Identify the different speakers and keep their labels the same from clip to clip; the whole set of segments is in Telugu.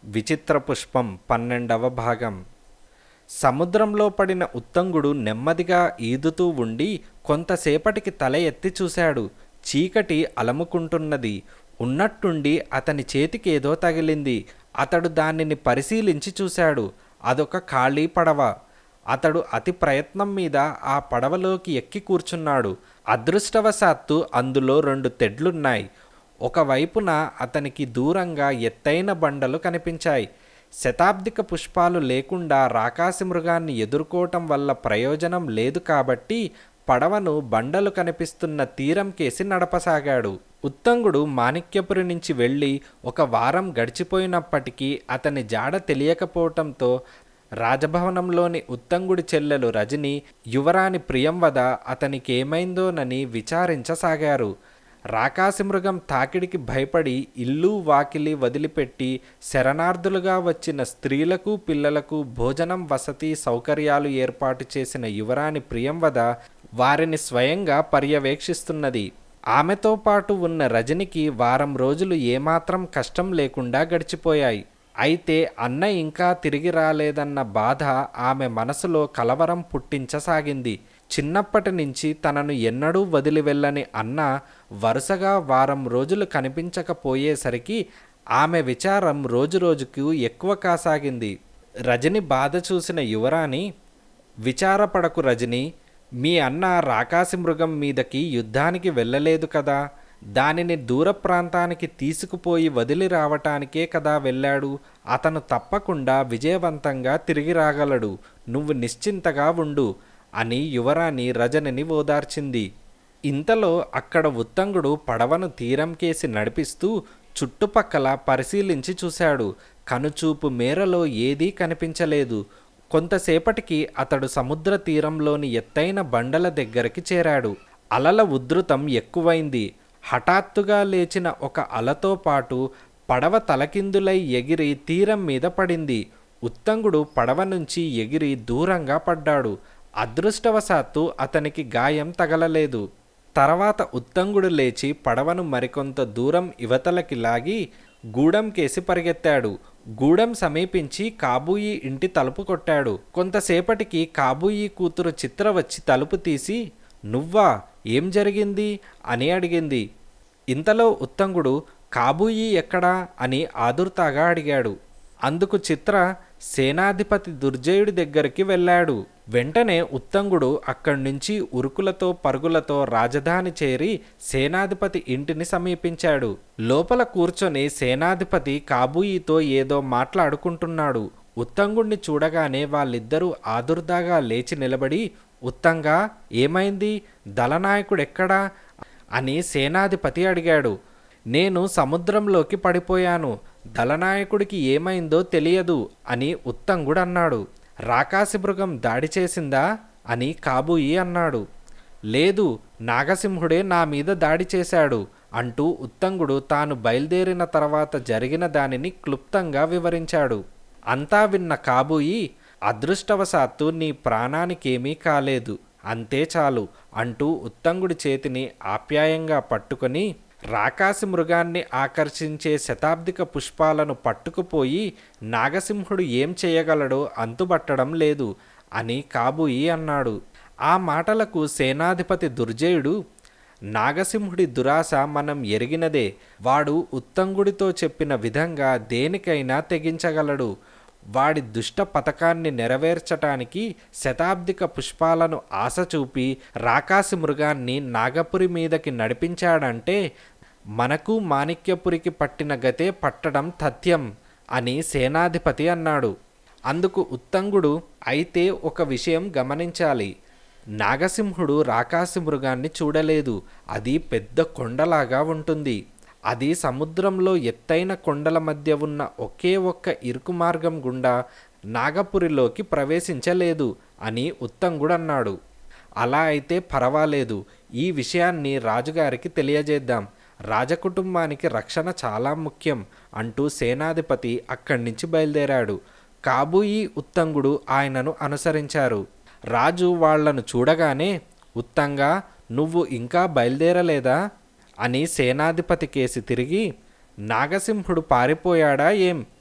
Speaker 1: విచిత్ర పుష్పం పన్నెండవ భాగం సముద్రంలో పడిన ఉత్తంగుడు నెమ్మదిగా ఈదుతూ ఉండి కొంతసేపటికి తల ఎత్తి చూశాడు చీకటి అలముకుంటున్నది ఉన్నట్టుండి అతని చేతికేదో తగిలింది అతడు దానిని పరిశీలించి చూశాడు అదొక ఖాళీ పడవ అతడు అతి ప్రయత్నం మీద ఆ పడవలోకి ఎక్కి కూర్చున్నాడు అదృష్టవశాత్తు అందులో రెండు తెడ్లున్నాయి ఒకవైపున అతనికి దూరంగా ఎత్తైన బండలు కనిపించాయి శతాబ్దిక పుష్పాలు లేకుండా రాకాసి మృగాన్ని ఎదుర్కోవటం వల్ల ప్రయోజనం లేదు కాబట్టి పడవను బండలు కనిపిస్తున్న తీరం కేసి నడపసాగాడు ఉత్తంగుడు మాణిక్యపురి నుంచి వెళ్ళి ఒక వారం గడిచిపోయినప్పటికీ అతని జాడ తెలియకపోవటంతో రాజభవనంలోని ఉత్తంగుడి చెల్లెలు రజని యువరాణి ప్రియంవద అతనికేమైందోనని విచారించసాగారు రాకాసిమృగం తాకిడికి భయపడి ఇల్లు వాకిలి వదిలిపెట్టి శరణార్థులుగా వచ్చిన స్త్రీలకు పిల్లలకు భోజనం వసతి సౌకర్యాలు ఏర్పాటు చేసిన యువరాణి ప్రియంవద వారిని స్వయంగా పర్యవేక్షిస్తున్నది ఆమెతో పాటు ఉన్న రజనికి వారం రోజులు ఏమాత్రం కష్టం లేకుండా గడిచిపోయాయి అయితే అన్న ఇంకా తిరిగి రాలేదన్న బాధ ఆమె మనసులో కలవరం పుట్టించసాగింది చిన్నప్పటి నుంచి తనను ఎన్నడూ వదిలి వెళ్ళని అన్న వరుసగా వారం రోజులు కనిపించకపోయేసరికి ఆమె విచారం రోజురోజుకు ఎక్కువ కాసాగింది రజని బాధ చూసిన యువరాణి విచారపడకు రజని మీ అన్న రాకాసి మృగం మీదకి యుద్ధానికి వెళ్ళలేదు కదా దానిని దూర ప్రాంతానికి తీసుకుపోయి వదిలి రావటానికే కదా వెళ్ళాడు అతను తప్పకుండా విజయవంతంగా తిరిగి రాగలడు నువ్వు నిశ్చింతగా ఉండు అని యువరాణి రజనిని ఓదార్చింది ఇంతలో అక్కడ ఉత్తంగుడు పడవను తీరం కేసి నడిపిస్తూ చుట్టుపక్కల పరిశీలించి చూశాడు కనుచూపు మేరలో ఏదీ కనిపించలేదు కొంతసేపటికి అతడు సముద్ర తీరంలోని ఎత్తైన బండల దగ్గరికి చేరాడు అలల ఉధృతం ఎక్కువైంది హఠాత్తుగా లేచిన ఒక అలతో పాటు పడవ తలకిందులై ఎగిరి తీరం మీద పడింది ఉత్తంగుడు పడవ నుంచి ఎగిరి దూరంగా పడ్డాడు అదృష్టవశాత్తు అతనికి గాయం తగలలేదు తర్వాత ఉత్తంగుడు లేచి పడవను మరికొంత దూరం ఇవతలకి లాగి గూడెం కేసి పరిగెత్తాడు గూడెం సమీపించి కాబూయి ఇంటి తలుపు కొట్టాడు కొంతసేపటికి కాబూయి కూతురు చిత్ర వచ్చి తలుపు తీసి నువ్వా ఏం జరిగింది అని అడిగింది ఇంతలో ఉత్తంగుడు కాబూయి ఎక్కడా అని ఆదుర్తాగా అడిగాడు అందుకు చిత్ర సేనాధిపతి దుర్జయుడి దగ్గరికి వెళ్ళాడు వెంటనే ఉత్తంగుడు అక్కడి నుంచి ఉరుకులతో పరుగులతో రాజధాని చేరి సేనాధిపతి ఇంటిని సమీపించాడు లోపల కూర్చొని సేనాధిపతి కాబూయితో ఏదో మాట్లాడుకుంటున్నాడు ఉత్తంగుణ్ణి చూడగానే వాళ్ళిద్దరూ ఆదుర్దాగా లేచి నిలబడి ఉత్తంగా ఏమైంది దళనాయకుడెక్కడా అని సేనాధిపతి అడిగాడు నేను సముద్రంలోకి పడిపోయాను దళనాయకుడికి ఏమైందో తెలియదు అని ఉత్తంగుడు అన్నాడు రాకాసి మృగం దాడి చేసిందా అని కాబూయి అన్నాడు లేదు నాగసింహుడే నా మీద దాడి చేశాడు అంటూ ఉత్తంగుడు తాను బయలుదేరిన తర్వాత జరిగిన దానిని క్లుప్తంగా వివరించాడు అంతా విన్న కాబూయి అదృష్టవశాత్తు నీ ప్రాణానికేమీ కాలేదు అంతే చాలు అంటూ ఉత్తంగుడి చేతిని ఆప్యాయంగా పట్టుకొని రాకాసి మృగాన్ని ఆకర్షించే శతాబ్దిక పుష్పాలను పట్టుకుపోయి నాగసింహుడు ఏం చేయగలడో అంతుబట్టడం లేదు అని కాబూయి అన్నాడు ఆ మాటలకు సేనాధిపతి దుర్జయుడు నాగసింహుడి దురాశ మనం ఎరిగినదే వాడు ఉత్తంగుడితో చెప్పిన విధంగా దేనికైనా తెగించగలడు వాడి దుష్ట పథకాన్ని నెరవేర్చటానికి శతాబ్దిక పుష్పాలను ఆశ చూపి రాకాసి మృగాన్ని నాగపురి మీదకి నడిపించాడంటే మనకు మాణిక్యపురికి పట్టిన గతే పట్టడం తథ్యం అని సేనాధిపతి అన్నాడు అందుకు ఉత్తంగుడు అయితే ఒక విషయం గమనించాలి నాగసింహుడు రాకాసి మృగాన్ని చూడలేదు అది పెద్ద కొండలాగా ఉంటుంది అది సముద్రంలో ఎత్తైన కొండల మధ్య ఉన్న ఒకే ఒక్క ఇరుకు మార్గం గుండా నాగపురిలోకి ప్రవేశించలేదు అని ఉత్తంగుడు అన్నాడు అలా అయితే పర్వాలేదు ఈ విషయాన్ని రాజుగారికి తెలియజేద్దాం రాజకుటుంబానికి రక్షణ చాలా ముఖ్యం అంటూ సేనాధిపతి అక్కడి నుంచి బయలుదేరాడు కాబూయి ఉత్తంగుడు ఆయనను అనుసరించారు రాజు వాళ్లను చూడగానే ఉత్తంగా నువ్వు ఇంకా బయలుదేరలేదా అని సేనాధిపతి కేసి తిరిగి నాగసింహుడు పారిపోయాడా ఏం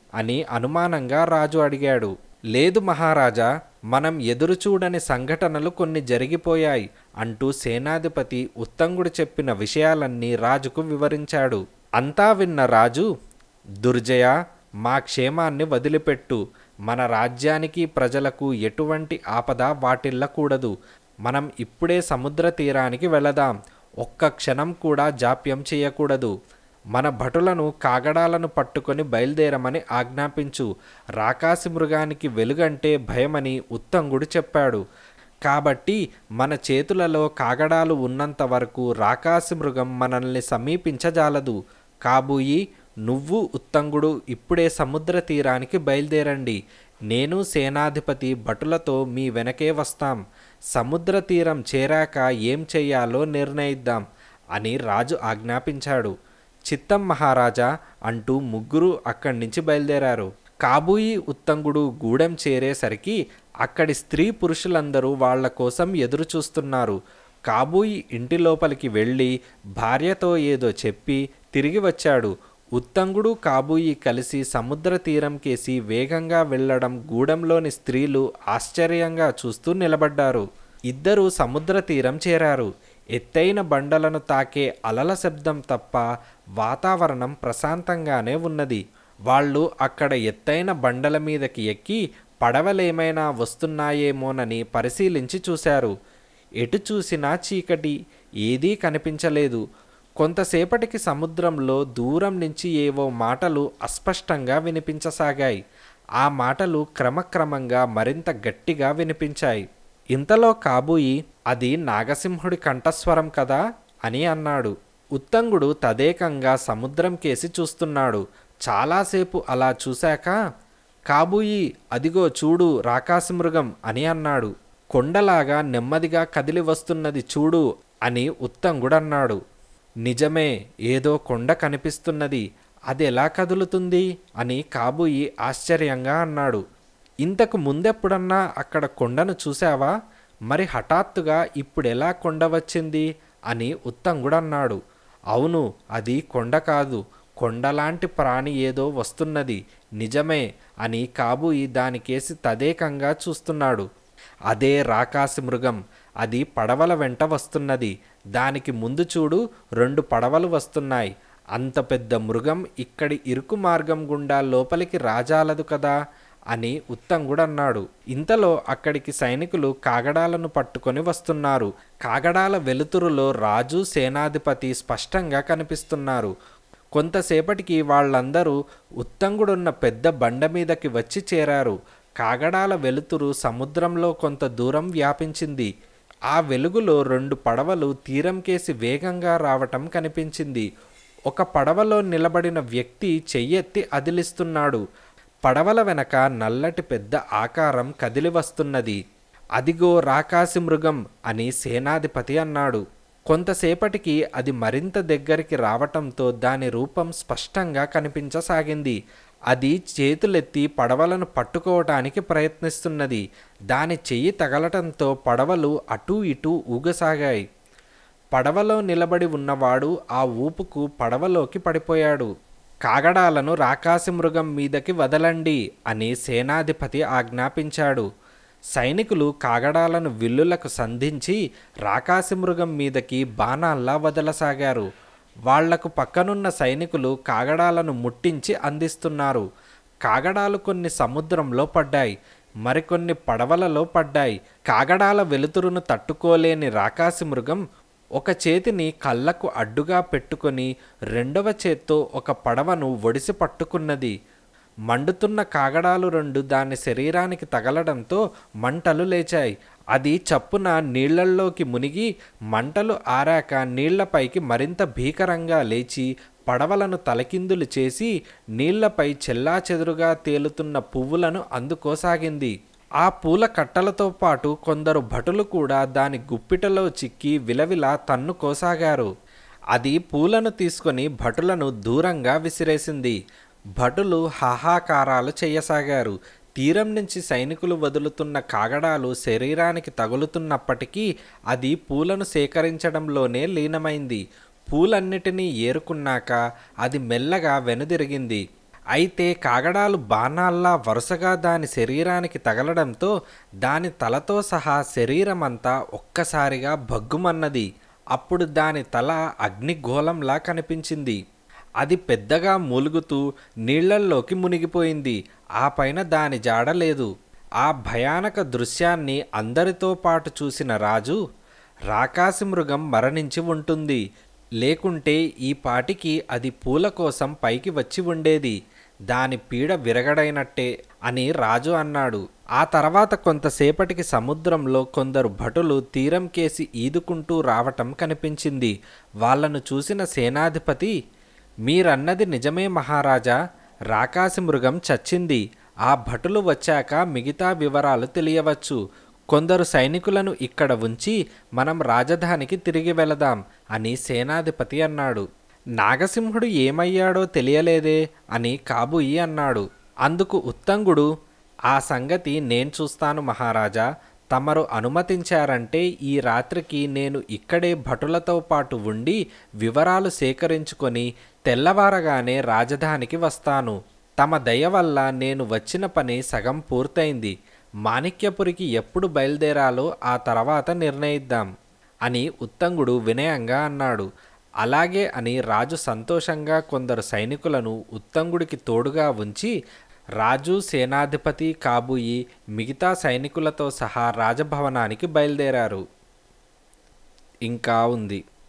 Speaker 1: అని అనుమానంగా రాజు అడిగాడు లేదు మహారాజా మనం ఎదురుచూడని సంఘటనలు కొన్ని జరిగిపోయాయి అంటూ సేనాధిపతి ఉత్తంగుడు చెప్పిన విషయాలన్నీ రాజుకు వివరించాడు అంతా విన్న రాజు దుర్జయ మా క్షేమాన్ని వదిలిపెట్టు మన రాజ్యానికి ప్రజలకు ఎటువంటి ఆపద వాటిల్లకూడదు మనం ఇప్పుడే సముద్ర తీరానికి వెళదాం ఒక్క క్షణం కూడా జాప్యం చేయకూడదు మన భటులను కాగడాలను పట్టుకొని బయలుదేరమని ఆజ్ఞాపించు రాకాసి మృగానికి వెలుగంటే భయమని ఉత్తంగుడు చెప్పాడు కాబట్టి మన చేతులలో కాగడాలు ఉన్నంత వరకు రాకాసి మృగం మనల్ని సమీపించజాలదు కాబూయి నువ్వు ఉత్తంగుడు ఇప్పుడే సముద్ర తీరానికి బయలుదేరండి నేను సేనాధిపతి భటులతో మీ వెనకే వస్తాం సముద్ర తీరం చేరాక ఏం చెయ్యాలో నిర్ణయిద్దాం అని రాజు ఆజ్ఞాపించాడు చిత్తం మహారాజా అంటూ ముగ్గురు అక్కడి నుంచి బయలుదేరారు కాబూయి ఉత్తంగుడు గూడెం చేరేసరికి అక్కడి స్త్రీ పురుషులందరూ వాళ్ళ కోసం ఎదురు చూస్తున్నారు కాబూయి ఇంటి లోపలికి వెళ్ళి భార్యతో ఏదో చెప్పి తిరిగి వచ్చాడు ఉత్తంగుడు కాబూయి కలిసి సముద్ర తీరం కేసి వేగంగా వెళ్ళడం గూడెంలోని స్త్రీలు ఆశ్చర్యంగా చూస్తూ నిలబడ్డారు ఇద్దరూ సముద్ర తీరం చేరారు ఎత్తైన బండలను తాకే అలల శబ్దం తప్ప వాతావరణం ప్రశాంతంగానే ఉన్నది వాళ్ళు అక్కడ ఎత్తైన బండల మీదకి ఎక్కి పడవలేమైనా వస్తున్నాయేమోనని పరిశీలించి చూశారు ఎటు చూసినా చీకటి ఏదీ కనిపించలేదు కొంతసేపటికి సముద్రంలో దూరం నుంచి ఏవో మాటలు అస్పష్టంగా వినిపించసాగాయి ఆ మాటలు క్రమక్రమంగా మరింత గట్టిగా వినిపించాయి ఇంతలో కాబూయి అది నాగసింహుడి కంఠస్వరం కదా అని అన్నాడు ఉత్తంగుడు తదేకంగా సముద్రం కేసి చూస్తున్నాడు చాలాసేపు అలా చూశాక కాబూయి అదిగో చూడు రాకాసిమృగం అని అన్నాడు కొండలాగా నెమ్మదిగా కదిలి వస్తున్నది చూడు అని ఉత్తంగుడన్నాడు నిజమే ఏదో కొండ కనిపిస్తున్నది అది ఎలా కదులుతుంది అని కాబూయి ఆశ్చర్యంగా అన్నాడు ఇంతకు ముందెప్పుడన్నా అక్కడ కొండను చూశావా మరి హఠాత్తుగా ఇప్పుడెలా కొండ వచ్చింది అని ఉత్తంగుడన్నాడు అవును అది కొండ కాదు కొండలాంటి ప్రాణి ఏదో వస్తున్నది నిజమే అని కాబూయి దానికేసి తదేకంగా చూస్తున్నాడు అదే రాకాసి మృగం అది పడవల వెంట వస్తున్నది దానికి ముందు చూడు రెండు పడవలు వస్తున్నాయి అంత పెద్ద మృగం ఇక్కడి ఇరుకు మార్గం గుండా లోపలికి రాజాలదు కదా అని ఉత్తంగుడన్నాడు ఇంతలో అక్కడికి సైనికులు కాగడాలను పట్టుకొని వస్తున్నారు కాగడాల వెలుతురులో రాజు సేనాధిపతి స్పష్టంగా కనిపిస్తున్నారు కొంతసేపటికి వాళ్ళందరూ ఉత్తంగుడున్న పెద్ద బండ మీదకి వచ్చి చేరారు కాగడాల వెలుతురు సముద్రంలో కొంత దూరం వ్యాపించింది ఆ వెలుగులో రెండు పడవలు తీరం కేసి వేగంగా రావటం కనిపించింది ఒక పడవలో నిలబడిన వ్యక్తి చెయ్యెత్తి అదిలిస్తున్నాడు పడవల వెనక నల్లటి పెద్ద ఆకారం కదిలి వస్తున్నది అదిగో రాకాసి మృగం అని సేనాధిపతి అన్నాడు కొంతసేపటికి అది మరింత దగ్గరికి రావటంతో దాని రూపం స్పష్టంగా కనిపించసాగింది అది చేతులెత్తి పడవలను పట్టుకోవటానికి ప్రయత్నిస్తున్నది దాని చెయ్యి తగలటంతో పడవలు అటూ ఇటూ ఊగసాగాయి పడవలో నిలబడి ఉన్నవాడు ఆ ఊపుకు పడవలోకి పడిపోయాడు కాగడాలను రాకాసి మృగం మీదకి వదలండి అని సేనాధిపతి ఆజ్ఞాపించాడు సైనికులు కాగడాలను విల్లులకు సంధించి రాకాసి మృగం మీదకి బాణాల్లా వదలసాగారు వాళ్లకు పక్కనున్న సైనికులు కాగడాలను ముట్టించి అందిస్తున్నారు కాగడాలు కొన్ని సముద్రంలో పడ్డాయి మరికొన్ని పడవలలో పడ్డాయి కాగడాల వెలుతురును తట్టుకోలేని రాకాసి మృగం ఒక చేతిని కళ్ళకు అడ్డుగా పెట్టుకొని రెండవ చేత్తో ఒక పడవను ఒడిసి పట్టుకున్నది మండుతున్న కాగడాలు రెండు దాని శరీరానికి తగలడంతో మంటలు లేచాయి అది చప్పున నీళ్లల్లోకి మునిగి మంటలు ఆరాక నీళ్లపైకి మరింత భీకరంగా లేచి పడవలను తలకిందులు చేసి నీళ్లపై చెల్లాచెదురుగా తేలుతున్న పువ్వులను అందుకోసాగింది ఆ పూల కట్టలతో పాటు కొందరు భటులు కూడా దాని గుప్పిటలో చిక్కి విలవిలా తన్నుకోసాగారు అది పూలను తీసుకొని భటులను దూరంగా విసిరేసింది భటులు హాహాకారాలు చేయసాగారు తీరం నుంచి సైనికులు వదులుతున్న కాగడాలు శరీరానికి తగులుతున్నప్పటికీ అది పూలను సేకరించడంలోనే లీనమైంది పూలన్నిటినీ ఏరుకున్నాక అది మెల్లగా వెనుదిరిగింది అయితే కాగడాలు బాణాల్లా వరుసగా దాని శరీరానికి తగలడంతో దాని తలతో సహా శరీరమంతా ఒక్కసారిగా భగ్గుమన్నది అప్పుడు దాని తల అగ్నిగోళంలా కనిపించింది అది పెద్దగా మూలుగుతూ నీళ్లల్లోకి మునిగిపోయింది ఆ పైన దాని జాడ లేదు ఆ భయానక దృశ్యాన్ని అందరితో పాటు చూసిన రాజు రాకాసి మృగం మరణించి ఉంటుంది లేకుంటే ఈ పాటికి అది పూల కోసం పైకి వచ్చి ఉండేది దాని పీడ విరగడైనట్టే అని రాజు అన్నాడు ఆ తర్వాత కొంతసేపటికి సముద్రంలో కొందరు భటులు తీరం కేసి ఈదుకుంటూ రావటం కనిపించింది వాళ్ళను చూసిన సేనాధిపతి మీరన్నది నిజమే మహారాజా రాకాసి మృగం చచ్చింది ఆ భటులు వచ్చాక మిగతా వివరాలు తెలియవచ్చు కొందరు సైనికులను ఇక్కడ ఉంచి మనం రాజధానికి తిరిగి వెళదాం అని సేనాధిపతి అన్నాడు నాగసింహుడు ఏమయ్యాడో తెలియలేదే అని కాబూయి అన్నాడు అందుకు ఉత్తంగుడు ఆ సంగతి నేను చూస్తాను మహారాజా తమరు అనుమతించారంటే ఈ రాత్రికి నేను ఇక్కడే భటులతో పాటు ఉండి వివరాలు సేకరించుకొని తెల్లవారగానే రాజధానికి వస్తాను తమ దయ వల్ల నేను వచ్చిన పని సగం పూర్తయింది మాణిక్యపురికి ఎప్పుడు బయలుదేరాలో ఆ తర్వాత నిర్ణయిద్దాం అని ఉత్తంగుడు వినయంగా అన్నాడు అలాగే అని రాజు సంతోషంగా కొందరు సైనికులను ఉత్తంగుడికి తోడుగా ఉంచి రాజు సేనాధిపతి కాబూయి మిగతా సైనికులతో సహా రాజభవనానికి బయలుదేరారు ఇంకా ఉంది